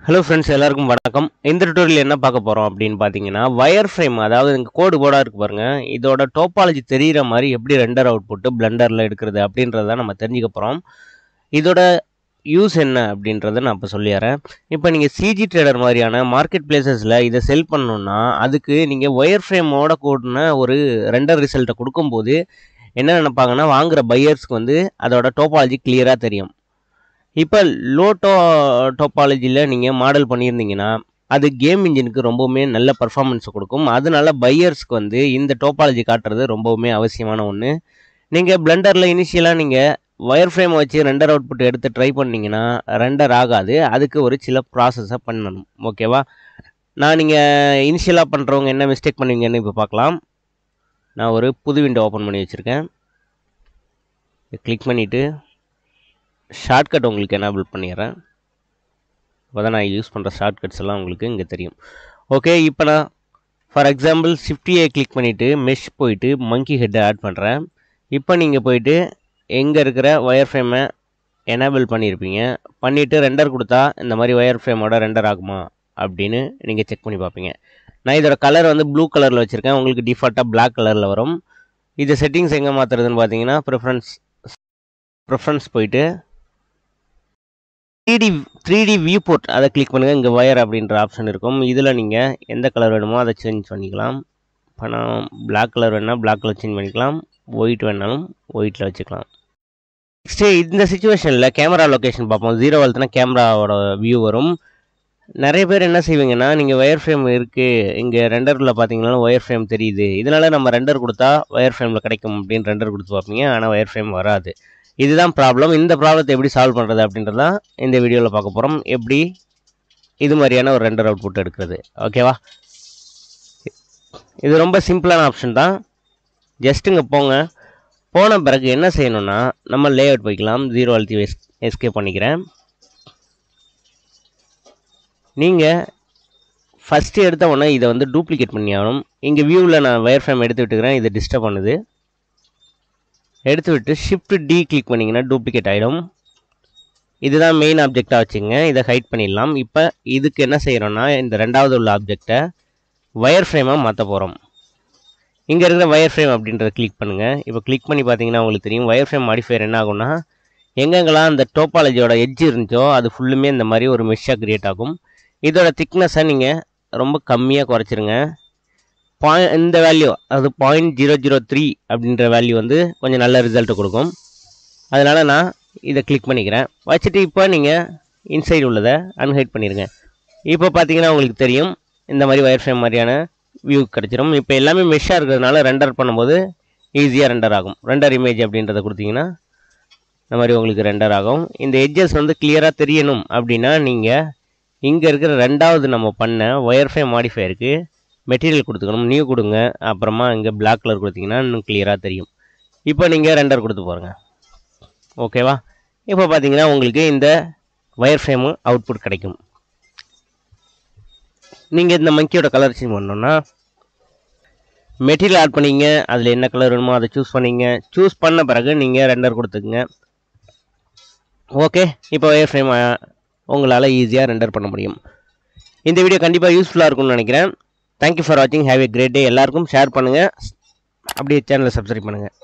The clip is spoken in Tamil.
ஹலோ ஃப்ரெண்ட்ஸ் எல்லாருக்கும் வணக்கம் இந்த டுட்டோரியல் என்ன பார்க்க போகிறோம் அப்படின்னு பார்த்தீங்கன்னா வயர் ஃப்ரேம் அதாவது இங்கே கோடு போர்டாக இருக்கு பாருங்க இதோட டோபாலஜி தெரிகிற மாதிரி எப்படி ரெண்டர் அவுட் புட்டு பிளண்டரில் எடுக்கிறது அப்படின்றத நம்ம தெரிஞ்சுக்க போகிறோம் இதோட யூஸ் என்ன அப்படின்றத நான் இப்போ சொல்லிடுறேன் இப்போ நீங்கள் சிஜி ட்ரேடர் மாதிரியான மார்க்கெட் பிளேசஸில் இதை செல் பண்ணணுன்னா அதுக்கு நீங்கள் ஒயர் ஃப்ரேமோட கூடின ஒரு ரெண்டர் ரிசல்ட்டை கொடுக்கும்போது என்ன நினைப்பாங்கன்னா வாங்குற பையர்ஸ்க்கு வந்து அதோட டோபாலஜி கிளியராக தெரியும் இப்போ லோ டோ டோபாலஜியில் நீங்கள் மாடல் பண்ணியிருந்தீங்கன்னா அது கேம் இன்ஜினுக்கு ரொம்பவுமே நல்ல பர்ஃபார்மன்ஸ் கொடுக்கும் அதனால பையர்ஸ்க்கு வந்து இந்த டோபாலஜி காட்டுறது ரொம்பவுமே அவசியமான ஒன்று நீங்கள் பிளண்டரில் இனிஷியலாக நீங்கள் ஒயர் ஃப்ரேம் வச்சு ரெண்டர் அவுட்புட் எடுத்து ட்ரை பண்ணீங்கன்னா ரெண்டர் ஆகாது அதுக்கு ஒரு சில ப்ராசஸை பண்ணணும் ஓகேவா நான் நீங்கள் இனிஷியலாக பண்ணுறவங்க என்ன மிஸ்டேக் பண்ணுவீங்கன்னு இப்போ பார்க்கலாம் நான் ஒரு புது விண்டோ ஓப்பன் பண்ணி வச்சுருக்கேன் கிளிக் பண்ணிவிட்டு ஷார்ட்கட் உங்களுக்கு எனேபிள் பண்ணிடுறேன் அப்போ தான் நான் யூஸ் பண்ணுற ஷார்ட்கட்ஸ் எல்லாம் உங்களுக்கு இங்கே தெரியும் ஓகே இப்போ நான் ஃபார் எக்ஸாம்பிள் ஷிஃப்டியை கிளிக் பண்ணிவிட்டு மெஷ் போயிட்டு மங்கி ஹெட்டை ஆட் பண்ணுறேன் இப்போ நீங்கள் போயிட்டு எங்கே இருக்கிற ஒயர் ஃப்ரேமை எனேபிள் பண்ணியிருப்பீங்க பண்ணிவிட்டு ரெண்டர் கொடுத்தா இந்த மாதிரி ஒயர் ஃப்ரேமோட ரெண்டர் ஆகுமா அப்படின்னு நீங்கள் செக் பண்ணி பார்ப்பீங்க நான் இதோட கலர் வந்து ப்ளூ கலரில் வச்சுருக்கேன் உங்களுக்கு டிஃபால்ட்டாக பிளாக் கலரில் வரும் இது செட்டிங்ஸ் எங்கே மாற்றுறதுன்னு பார்த்தீங்கன்னா ப்ரிஃபரன்ஸ் ப்ரிஃபரன்ஸ் போயிட்டு three D three D viewport அதை கிளிக் பண்ணுங்கள் இங்கே ஒயர் அப்படின்ற ஆப்ஷன் இருக்கும் இதில் நீங்கள் எந்த கலர் வேணுமோ அதை சேஞ்ச் பண்ணிக்கலாம் இப்போ நான் பிளாக் கலர் வேணால் பிளாக் கலர் சேஞ்ச் பண்ணிக்கலாம் ஒயிட் வேணாலும் ஒயிட்டில் வச்சுக்கலாம் நெக்ஸ்ட்டு இந்த சுச்சுவேஷனில் கேமரா லொக்கேஷன் பார்ப்போம் ஜீரோ வளர்த்துனா கேமராவோட வியூ வரும் நிறைய பேர் என்ன செய்வீங்கன்னா நீங்கள் ஒயர் ஃப்ரேம் இருக்குது இங்கே ரெண்டரில் பார்த்தீங்கன்னா ஒயர் ஃப்ரேம் தெரியுது இதனால் நம்ம ரெண்டர் கொடுத்தா ஒயர் ஃப்ரேமில் கிடைக்கும் அப்படின்னு ரெண்டர் கொடுத்து பார்ப்பீங்க ஆனால் ஒயர் ஃப்ரேம் வராது இதுதான் ப்ராப்ளம் இந்த ப்ராப்ளத்தை எப்படி சால்வ் பண்ணுறது அப்படின்றதான் இந்த வீடியோவில் பார்க்க போகிறோம் எப்படி இது மாதிரியான ஒரு ரெண்டர் அவுட்புட் எடுக்கிறது ஓகேவா இது ரொம்ப சிம்பிளான ஆப்ஷன் தான் ஜஸ்ட் இங்கே போங்க போன பிறகு என்ன செய்யணும்னா நம்ம லே அவுட் போய்க்கலாம் ஜீரோ அழுத்தி எஸ் எஸ்கே பண்ணிக்கிறேன் நீங்கள் ஃபஸ்ட்டு எடுத்த உடனே இதை வந்து டூப்ளிகேட் பண்ணி ஆகணும் இங்கே வியூவில் நான் ஒயர் ஃப்ரேம் எடுத்து விட்டுக்கிறேன் இது டிஸ்டர்ப் பண்ணுது எடுத்து விட்டு ஷிஃப்ட் டி கிளிக் பண்ணிங்கன்னா டூப்ளிகேட் ஆகிடும் இதுதான் மெயின் ஆப்ஜெக்டாக வச்சுங்க இதை ஹைட் பண்ணிடலாம் இப்போ இதுக்கு என்ன செய்கிறோன்னா இந்த ரெண்டாவது உள்ள ஆப்ஜெக்டை ஒயர் ஃப்ரேமாக மாற்ற போகிறோம் இங்கே இருக்கிற ஒயர் ஃப்ரேம் அப்படின்றத கிளிக் பண்ணுங்கள் இப்போ கிளிக் பண்ணி பார்த்தீங்கன்னா உங்களுக்கு தெரியும் ஒயர் ஃப்ரேம் மாடிஃபையர் என்ன ஆகும்னா எங்கெங்கெல்லாம் அந்த டோப்பாலஜியோட எட்ஜ் இருந்துச்சோ அது ஃபுல்லுமே இந்த மாதிரி ஒரு மெஷ்ஷாக க்ரியேட் ஆகும் இதோட திக்னஸை நீங்கள் ரொம்ப கம்மியாக குறைச்சிருங்க பாய் இந்த வேல்யூ அது பாயிண்ட் ஜீரோ ஜீரோ த்ரீ அப்படின்ற வேல்யூ வந்து கொஞ்சம் நல்ல ரிசல்ட்டு கொடுக்கும் அதனால் நான் இதை கிளிக் பண்ணிக்கிறேன் வச்சுட்டு இப்போ நீங்கள் இன்சைடு உள்ளதை அன்ஹைட் பண்ணிடுங்க இப்போ பார்த்தீங்கன்னா உங்களுக்கு தெரியும் இந்த மாதிரி ஒயர் ஃப்ரேம் மாதிரியான வியூ கிடச்சிரும் இப்போ எல்லாமே மெஷ்ஷாக இருக்கிறதுனால ரெண்டர் பண்ணும்போது ஈஸியாக ரெண்டர் ஆகும் ரெண்டர் இமேஜ் அப்படின்றத கொடுத்தீங்கன்னா இந்த மாதிரி உங்களுக்கு ரெண்டர் ஆகும் இந்த எட்ஜஸ் வந்து கிளியராக தெரியணும் அப்படின்னா நீங்கள் இங்கே இருக்கிற ரெண்டாவது நம்ம பண்ண ஒயர் ஃப்ரேம் மாடிஃபையருக்கு மெட்டீரியல் கொடுத்துக்கணும் நியூ கொடுங்க அப்புறமா இங்கே பிளாக் கலர் கொடுத்தீங்கன்னா இன்னும் கிளியராக தெரியும் இப்போ நீங்கள் ரெண்டர் கொடுத்து பாருங்க ஓகேவா இப்போ பார்த்தீங்கன்னா உங்களுக்கு இந்த ஒயர் ஃப்ரேமு அவுட்புட் கிடைக்கும் நீங்கள் இந்த மங்கியோட கலர் சேஞ்ச் பண்ணணுன்னா மெட்டீரியல் ஆட் பண்ணிங்க அதில் என்ன கலர் வேணுமோ அதை சூஸ் பண்ணிங்க சூஸ் பண்ண பிறகு நீங்கள் ரெண்டர் கொடுத்துக்குங்க ஓகே இப்போ ஒயர் ஃப்ரேம் உங்களால் ஈஸியாக ரெண்டர் பண்ண முடியும் இந்த வீடியோ கண்டிப்பாக யூஸ்ஃபுல்லாக இருக்கும்னு நினைக்கிறேன் தேங்க்யூ ஃபார் வாட்சிங் ஹேவ் ஏ கிரேட் டே எல்லாருக்கும் ஷேர் பண்ணுங்கள் அப்படியே சேனலை சப்ஸ்கிரைப் பண்ணுங்கள்